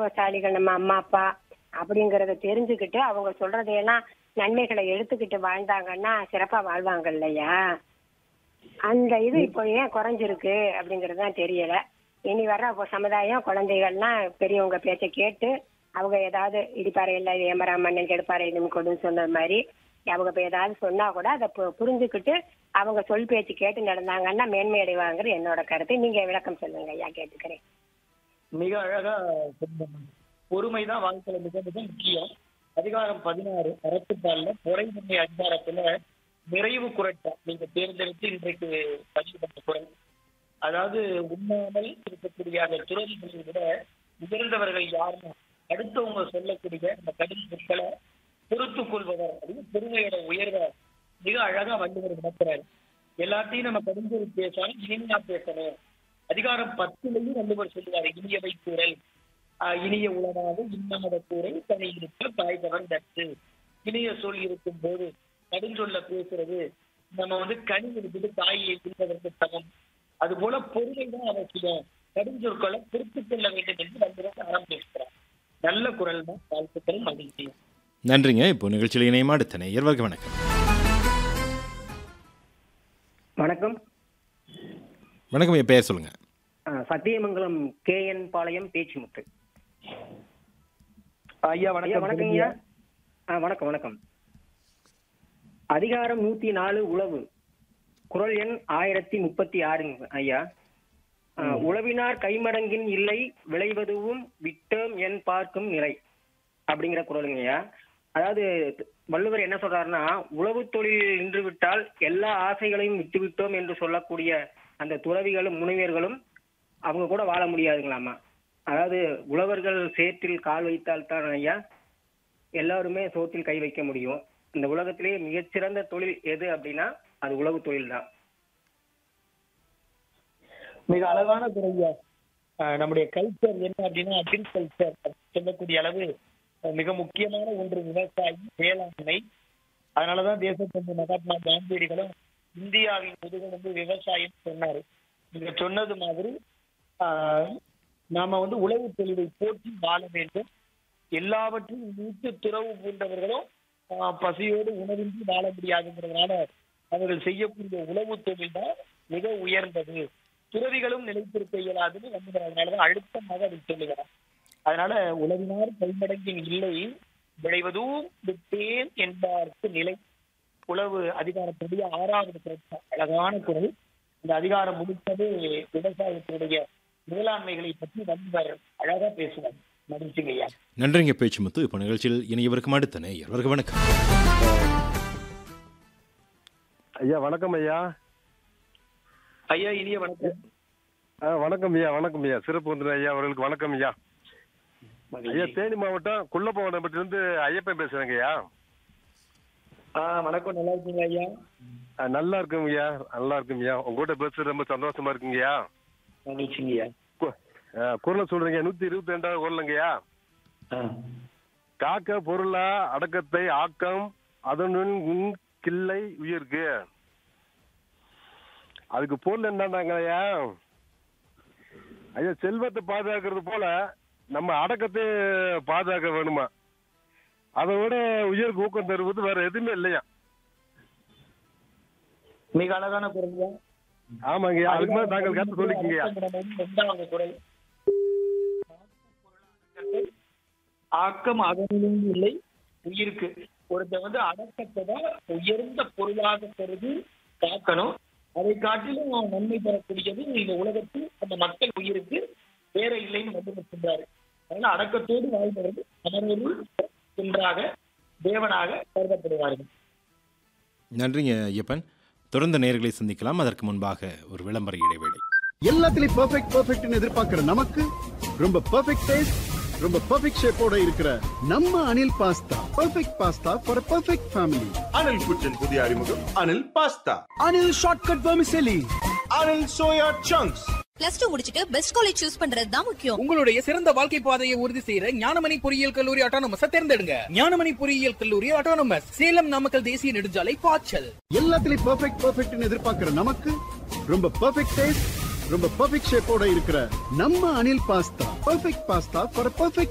அனுபவசாலிகள் நம்ம அம்மா அப்பா அப்படிங்கறத தெரிஞ்சுக்கிட்டு அவங்க சொல்றதையெல்லாம் நன்மைகளை எடுத்துக்கிட்டு வாழ்ந்தாங்கன்னா சிறப்பா வாழ்வாங்க இல்லையா அந்த இது இப்போ ஏன் குறைஞ்சிருக்கு அப்படிங்கறது தான் தெரியல இனி வர்ற அப்போ சமுதாயம் குழந்தைகள்லாம் பெரியவங்க பேச்ச கேட்டு அவங்க ஏதாவது இடிப்பாறை இல்லை ஏமரா மண்ணன் கெடுப்பாறை இதுன்னு கொடுன்னு சொன்ன மாதிரி அவங்க இப்ப ஏதாவது சொன்னா கூட அதை பு- புரிஞ்சுக்கிட்டு அவங்க சொல் பேச்சு கேட்டு நடந்தாங்கன்னா மேன்மை அடைவாங்கிறது என்னோட கருத்து நீங்க விளக்கம் சொல்லுங்க ஐயா கேட்டுக்கிறேன் மிக அழகா சொன்னீங்க. பொறுமைதான் வாழ்க்கையில மிக மிக முக்கியம் அதிகாரம் பதினாறு அறத்துப்பால்ல பொறைமுறை அதிகாரத்துல நிறைவு குரட்டா நீங்க தேர்ந்தெடுத்து இன்றைக்கு பதிவு பண்ண குரல் அதாவது உண்ணாமல் இருக்கக்கூடிய அந்த துறவிகளை விட உயர்ந்தவர்கள் யாருன்னா அடுத்தவங்க சொல்லக்கூடிய அந்த கடும் சொற்களை பொறுத்துக் கொள்பவர் அப்படின்னு பொறுமையோட உயர்வை மிக அழகா வள்ளுவர் விளக்குறாரு எல்லாத்தையும் நம்ம கடுஞ்சொல் பேசாலும் இனிமையா பேசணும் அதிகாரம் பத்துலையும் வள்ளுவர் சொல்லுவாரு இனியவை கூறல் ஆஹ் இனிய உலகாக இன்னமத கூரை தனி இருக்க தாய்பவன் தட்டு இனிய சொல் இருக்கும் போது கடுஞ்சொல்ல பேசுறது நம்ம வந்து கனி இருக்குது தாயை இருப்பதற்கு சமம் அது போல பொறுமை தான் அவசியம் கடுஞ்சொற்களை பொறுத்துக் கொள்ள வேண்டும் என்று வள்ளுவர் அறம் பேசுகிறார் நல்ல குரல் தான் வாழ்த்துக்கள் மகிழ்ச்சி நன்றிங்க இப்போ நிகழ்ச்சியில் இணையமா அடுத்த நேயர் வர்க்க வணக்கம் வணக்கம் வணக்கம் என் பெயர் சொல்லுங்க ஆ, சத்தியமங்கலம் கே என் பாளையம் பேச்சுமுத்து ஐயா ஐயா வணக்கம் ஐயா ஆ, வணக்கம் வணக்கம் அதிகாரம் நூத்தி நாலு உளவு குரல் எண் ஆயிரத்தி முப்பத்தி ஆறுங்க ஐயா ஆ, உளவினார் கைமடங்கின் இல்லை விளைவதுவும் விட்டோம் என் பார்க்கும் நிலை அப்படிங்கிற குரலுங்க ஐயா அதாவது வள்ளுவர் என்ன சொல்றாருன்னா உழவு தொழில் நின்று விட்டால் எல்லா ஆசைகளையும் விட்டு விட்டோம் என்று சொல்லக்கூடிய அந்த துறவிகளும் முனிவர்களும் அவங்க கூட வாழ முடியாதுங்களாமா அதாவது உழவர்கள் சேற்றில் கால் வைத்தால் தான் ஐயா எல்லாருமே சோற்றில் கை வைக்க முடியும் இந்த உலகத்திலேயே மிகச்சிறந்த தொழில் எது அப்படின்னா அது உழவு தொழில் தான் மிக அழகான குரல்யா ஆஹ் நம்முடைய கல்ச்சர் என்ன அப்படின்னா அக்ரிகல்ச்சர் சொல்லக்கூடிய அளவு அஹ் மிக முக்கியமான ஒன்று விவசாயி வேளாண்மை அதனாலதான் தேசத்தந்தை மகாத்மா காந்தியடிகளும் இந்தியாவின் முதுகெலும்பு விவசாயம் சொன்னாரு நீங்க சொன்னது மாதிரி ஆஹ் நாம வந்து உழவு தொழிலை போற்றி வாழ வேண்டும் எல்லாவற்றையும் மீட்டு துறவு பூண்டவர்களும் ஆஹ் பசியோடு உணவின்றி வாழ முடியாதுங்கிறதுனால அவர்கள் செய்யக்கூடிய உழவு தொழில் தான் மிக உயர்ந்தது துறவிகளும் நிலைத்திருக்க இயலாதுன்னு வந்து அதனாலதான் அழுத்தமாக அதை சொல்லுகிறார் அதனால உலகினார் கைமடங்கின் இல்லை விளைவதும் விட்டேன் என்பார்க்கு நிலை உழவு அதிகாரத்துடைய ஆறாவது குரல் அழகான குரல் இந்த அதிகாரம் முடித்தது விவசாயத்தினுடைய மேலாண்மைகளை பற்றி வந்தவர் அழகா பேசுவார் மகிழ்ச்சிங்க ஐயா நன்றிங்க பேச்சுமுத்து இப்போ நிகழ்ச்சியில் இணையவருக்கும் அடுத்த நேயர் வர்க்க வணக்கம் ஐயா வணக்கம் ஐயா ஐயா இனிய வணக்கம் ஆ, வணக்கம் ஐயா வணக்கம் ஐயா சிறப்பு வந்து ஐயா அவர்களுக்கு வணக்கம் ஐயா ஐயா தேனி மாவட்டம் குள்ளப்பவனப்பட்டிலிருந்து ஐயப்பன் பேசுறேங்க ஐயா ஆஹ் வணக்கம் நல்லா இருக்கீங்க ஐயா ஆ, நல்லா இருக்குங்க ஐயா நல்லா இருக்குங்க ஐயா உங்க கூட பேசுறது ரொம்ப சந்தோஷமா இருக்குங்க ஐயா மகிழ்ச்சிங்க ஐயா கு- ஆ, குரலை சொல்றீங்க நூத்தி இருபத்தி ரெண்டாவது குரலுங்க ஐயா காக்க பொருளா அடக்கத்தை ஆக்கம் அதனுடன் உன் கிள்ளை உயிர்க்கு அதுக்கு பொருள் என்னன்னாங்க ஐயா ஐயா செல்வத்தை பாதுகாக்கிறது போல நம்ம அடக்கத்தை பாதுகாக்க வேணுமா அதை விட உயிருக்கு ஊக்கம் தருவது வேற எதுவுமே இல்லையா மிக அழகான குரல் ஐயா ஆமாங்க ஐயா அதுக்கு மேல நாங்கள் கருத்து சொல்லிக்கீங்க ஐயா இரண்டாவது குரல் ஆக்கம் அதனிலும் இல்லை உயிருக்கு ஒருத்தர் வந்து அடக்கத்தை தான் உயர்ந்த பொருளாக கருதி காக்கணும் அதை காட்டிலும் நன்மை பெறக்கூடியது இந்த உலகத்தில் அந்த மக்கள் உயிருக்கு வேற இல்லைன்னு வந்து சொல்றாரு அதனால அடக்கத்தோடு வாழ்ந்தவர்கள் அமர்வுள் ஒன்றாக தேவனாக கருதப்படுவார்கள் நன்றிங்க ஐயப்பன் தொடர்ந்து நேயர்களை சந்திக்கலாம் அதற்கு முன்பாக ஒரு விளம்பர இடைவேளை எல்லாத்துலயும் பெர்ஃபெக்ட் பெர்ஃபெக்ட்னு எதிர்பார்க்கிற நமக்கு ரொம்ப பெர்ஃபெக்ட் டேஸ்ட் ரொம்ப பெர்ஃபெக்ட் ஷேப்போட இருக்கிற நம்ம Anil pasta perfect pasta for perfect family Anil kitchen புதிய அறிமுகம் Anil pasta Anil shortcut vermicelli Anil soya chunks plus two முடிச்சிட்டு பெஸ்ட் காலேஜ் சூஸ் பண்றது தான் முக்கியம் உங்களுடைய சிறந்த வாழ்க்கை பாதையை உறுதி செய்யற ஞானமணி பொறியியல் கல்லூரி அட்டானமஸ் தேர்ந்தெடுங்க ஞானமணி பொறியியல் கல்லூரி அட்டானமஸ் சேலம் நாமக்கல் தேசிய நெடுஞ்சாலை பாய்ச்சல் எல்லாத்துலயும் பெர்ஃபெக்ட் பெர்ஃபெக்ட்னு எதிர்பார்க்கிற நமக்கு ரொம்ப பெர்ஃபெக்ட் டேஸ்ட் ரொம்ப பெர்ஃபெக்ட் ஷேப்போட இருக்கிற நம்ம Anil pasta perfect pasta for perfect